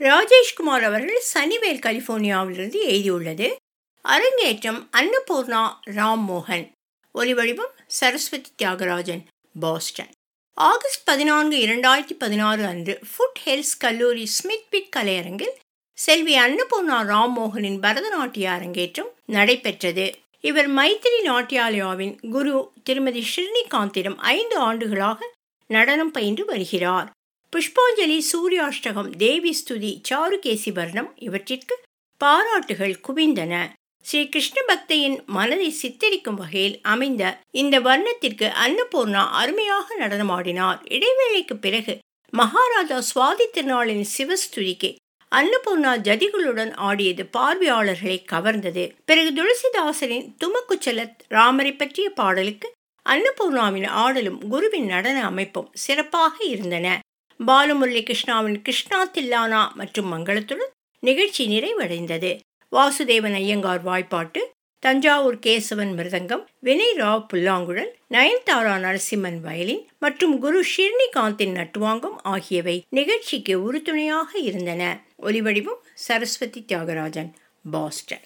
ராஜேஷ்குமார் அவர்கள் சனிவேல் கலிபோர்னியாவிலிருந்து எழுதியுள்ளது அரங்கேற்றம் அன்னபூர்ணா ராம் மோகன் ஒலிவடிவம் சரஸ்வதி தியாகராஜன் பாஸ்டன் ஆகஸ்ட் பதினான்கு இரண்டாயிரத்தி பதினாறு அன்று ஃபுட் ஹெல்ஸ் கல்லூரி ஸ்மித்பிட் கலையரங்கில் செல்வி அன்னபூர்ணா ராம்மோகனின் பரதநாட்டிய அரங்கேற்றம் நடைபெற்றது இவர் மைத்திரி நாட்டியாலயாவின் குரு திருமதி ஸ்ரீனிகாந்திடம் ஐந்து ஆண்டுகளாக நடனம் பயின்று வருகிறார் புஷ்பாஞ்சலி சூர்யாஷ்டகம் தேவி ஸ்துதி சாருகேசி வர்ணம் இவற்றிற்கு பாராட்டுகள் குவிந்தன ஸ்ரீ கிருஷ்ண பக்தையின் மனதை சித்தரிக்கும் வகையில் அமைந்த இந்த வர்ணத்திற்கு அன்னபூர்ணா அருமையாக நடனமாடினார் இடைவேளைக்கு பிறகு மகாராஜா சுவாதி திருநாளின் சிவஸ்துதிக்கு அன்னபூர்ணா ஜதிகளுடன் ஆடியது பார்வையாளர்களை கவர்ந்தது பிறகு துளசிதாசரின் துமக்குச்சலத் ராமரை பற்றிய பாடலுக்கு அன்னபூர்ணாவின் ஆடலும் குருவின் நடன அமைப்பும் சிறப்பாக இருந்தன பாலுமுரளி கிருஷ்ணாவின் கிருஷ்ணா தில்லானா மற்றும் மங்களத்துடன் நிகழ்ச்சி நிறைவடைந்தது வாசுதேவன் ஐயங்கார் வாய்ப்பாட்டு தஞ்சாவூர் கேசவன் மிருதங்கம் வினய் ராவ் புல்லாங்குழல் நயன்தாரா நரசிம்மன் வயலின் மற்றும் குரு ஷிர்னிகாந்தின் நட்டுவாங்கம் ஆகியவை நிகழ்ச்சிக்கு உறுதுணையாக இருந்தன ஒலிவடிவம் சரஸ்வதி தியாகராஜன் பாஸ்டன்